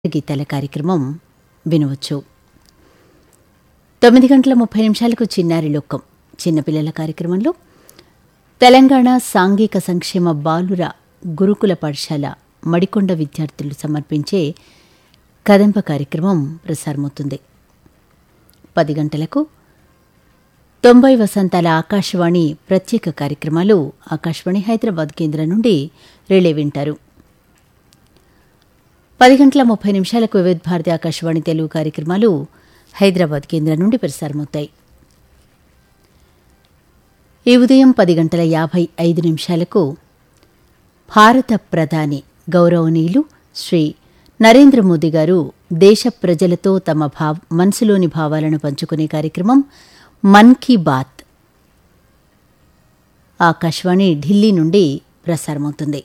గీతాల కార్యక్రమం వినవచ్చు తొమ్మిది గంటల ముప్పై నిమిషాలకు చిన్నారి లోకం చిన్నపిల్లల కార్యక్రమంలో తెలంగాణ సాంఘిక సంక్షేమ బాలుర గురుకుల పాఠశాల మడికొండ విద్యార్థులు సమర్పించే కదంబ కార్యక్రమం ప్రసారమవుతుంది పది గంటలకు తొంభై వసంతాల ఆకాశవాణి ప్రత్యేక కార్యక్రమాలు ఆకాశవాణి హైదరాబాద్ కేంద్రం నుండి రిలే వింటారు పది గంటల ముప్పై నిమిషాలకు వివిధ భారతి ఆకాశవాణి తెలుగు కార్యక్రమాలు హైదరాబాద్ కేంద్రం నుండి ప్రసారమవుతాయి ఈ ఉదయం పది గంటల యాభై ఐదు నిమిషాలకు భారత ప్రధాని గౌరవనీయులు శ్రీ నరేంద్ర మోదీ గారు దేశ ప్రజలతో తమ భావ మనసులోని భావాలను పంచుకునే కార్యక్రమం మన్ కీ బాత్ ఆకాశవాణి ఢిల్లీ నుండి ప్రసారమవుతుంది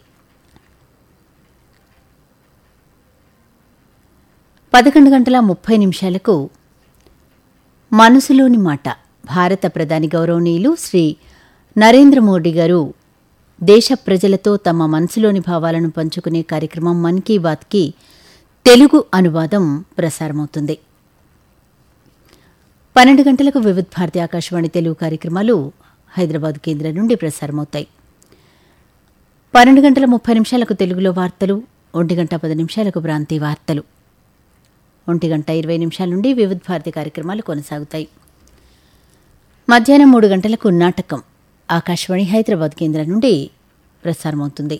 పదకొండు గంటల ముప్పై నిమిషాలకు మనసులోని మాట భారత ప్రధాని గౌరవనీయులు శ్రీ నరేంద్ర మోడీ గారు దేశ ప్రజలతో తమ మనసులోని భావాలను పంచుకునే కార్యక్రమం మన్ కీ బాత్కి తెలుగు అనువాదం ప్రసారమవుతుంది పన్నెండు గంటలకు వివిధ భారతి ఆకాశవాణి తెలుగు కార్యక్రమాలు హైదరాబాద్ కేంద్రం నుండి ప్రసారమవుతాయి పన్నెండు గంటల ముప్పై నిమిషాలకు తెలుగులో వార్తలు ఒంటి గంట పది నిమిషాలకు ప్రాంతీయ వార్తలు ఒంటి గంట ఇరవై నిమిషాల నుండి వివిధ భారతి కార్యక్రమాలు కొనసాగుతాయి మధ్యాహ్నం మూడు గంటలకు నాటకం ఆకాశవాణి హైదరాబాద్ కేంద్రం నుండి ప్రసారమవుతుంది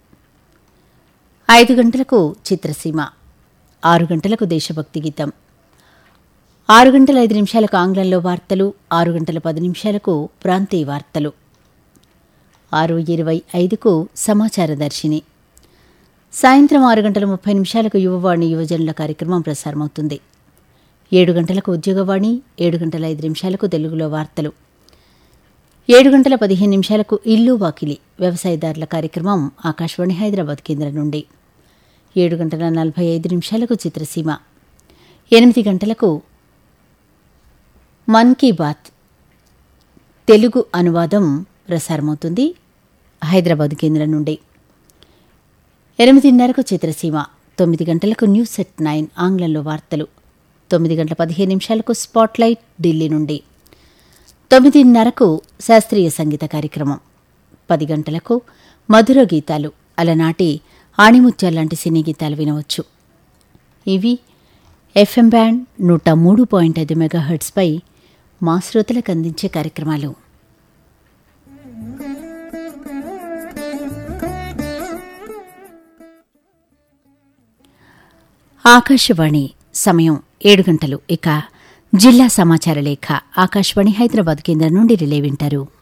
ఐదు గంటలకు చిత్రసీమ ఆరు గంటలకు దేశభక్తి గీతం ఆరు గంటల ఐదు నిమిషాలకు ఆంగ్లంలో వార్తలు ఆరు గంటల పది నిమిషాలకు ప్రాంతీయ వార్తలు ఆరు ఇరవై ఐదుకు సమాచార దర్శిని సాయంత్రం ఆరు గంటల ముప్పై నిమిషాలకు యువవాణి యువజనుల కార్యక్రమం ప్రసారమవుతుంది ఏడు గంటలకు ఉద్యోగవాణి ఏడు గంటల ఐదు నిమిషాలకు తెలుగులో వార్తలు ఏడు గంటల పదిహేను నిమిషాలకు ఇల్లు వాకిలి వ్యవసాయదారుల కార్యక్రమం ఆకాశవాణి హైదరాబాద్ కేంద్రం నుండి ఏడు గంటల నలభై ఐదు నిమిషాలకు చిత్రసీమ ఎనిమిది గంటలకు మన్ కీ బాత్ తెలుగు అనువాదం ప్రసారమవుతుంది హైదరాబాద్ కేంద్రం నుండి ఎనిమిదిన్నరకు చిత్రసీమ తొమ్మిది గంటలకు న్యూస్ సెట్ నైన్ ఆంగ్లంలో వార్తలు తొమ్మిది గంటల పదిహేను నిమిషాలకు స్పాట్లైట్ ఢిల్లీ నుండి తొమ్మిదిన్నరకు శాస్త్రీయ సంగీత కార్యక్రమం పది గంటలకు మధుర గీతాలు అలనాటి ఆణిముత్యాల లాంటి సినీ గీతాలు వినవచ్చు ఇవి ఎఫ్ఎం బ్యాండ్ నూట మూడు పాయింట్ ఐదు మెగాహెర్ట్స్పై మా శ్రోతలకు అందించే కార్యక్రమాలు ఆకాశవాణి సమయం ఏడు గంటలు ఇక జిల్లా సమాచార లేఖ ఆకాశవాణి హైదరాబాద్ కేంద్రం నుండి రిలే వింటారు